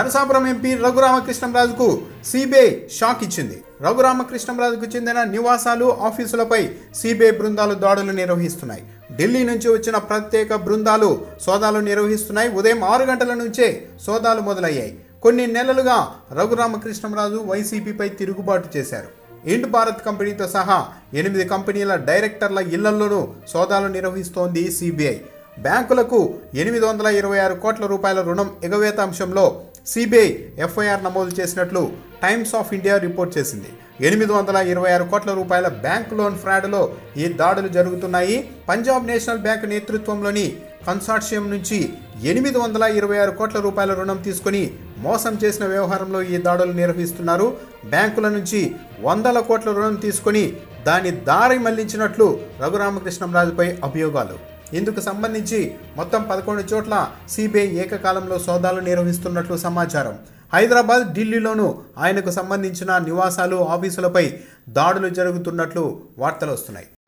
Narasapuram MP రఘురామకృష్ణంరాజుకు CBI shock ఇచ్చింది రఘురామకృష్ణంరాజుకు చెందిన నివాసాలు ఆఫీసులపై సిబిఐ బృందాలు దాడులు నిర్వహిస్తున్నాయి ఢిల్లీ నుంచి వచ్చిన ప్రత్యేక బృందాలు సోదాలు నిర్వహిస్తున్నాయి ఉదయం ఆరు గంటల నుంచే సోదాలు మొదలయ్యాయి కొన్ని నెలలుగా రఘురామకృష్ణంరాజు వైసీపీపై తిరుగుబాటు చేశారు ఇండ్ భారత్ కంపెనీతో సహా ఎనిమిది కంపెనీల డైరెక్టర్ల ఇళ్లలోనూ సోదాలు నిర్వహిస్తోంది సిబిఐ బ్యాంకులకు ఎనిమిది వందల ఇరవై ఆరు కోట్ల రూపాయల రుణం ఎగవేత అంశంలో సిబిఐ ఎఫ్ఐఆర్ నమోదు చేసినట్లు టైమ్స్ ఆఫ్ ఇండియా రిపోర్ట్ చేసింది ఎనిమిది వందల ఇరవై ఆరు కోట్ల రూపాయల బ్యాంక్ లోన్ ఫ్రాడ్లో ఈ దాడులు జరుగుతున్నాయి పంజాబ్ నేషనల్ బ్యాంక్ నేతృత్వంలోని కన్సార్షియం నుంచి ఎనిమిది వందల ఇరవై ఆరు కోట్ల రూపాయల రుణం తీసుకుని మోసం చేసిన వ్యవహారంలో ఈ దాడులు నిర్వహిస్తున్నారు బ్యాంకుల నుంచి వందల కోట్ల రుణం తీసుకొని దాని దారి మళ్లించినట్లు రఘురామకృష్ణంరాజుపై అభియోగాలు ఇందుకు సంబంధించి మొత్తం పదకొండు చోట్ల సిబిఐ ఏకకాలంలో సోదాలు నిర్వహిస్తున్నట్లు సమాచారం హైదరాబాద్ ఢిల్లీలోనూ ఆయనకు సంబంధించిన నివాసాలు ఆఫీసులపై దాడులు జరుగుతున్నట్లు వార్తలు వస్తున్నాయి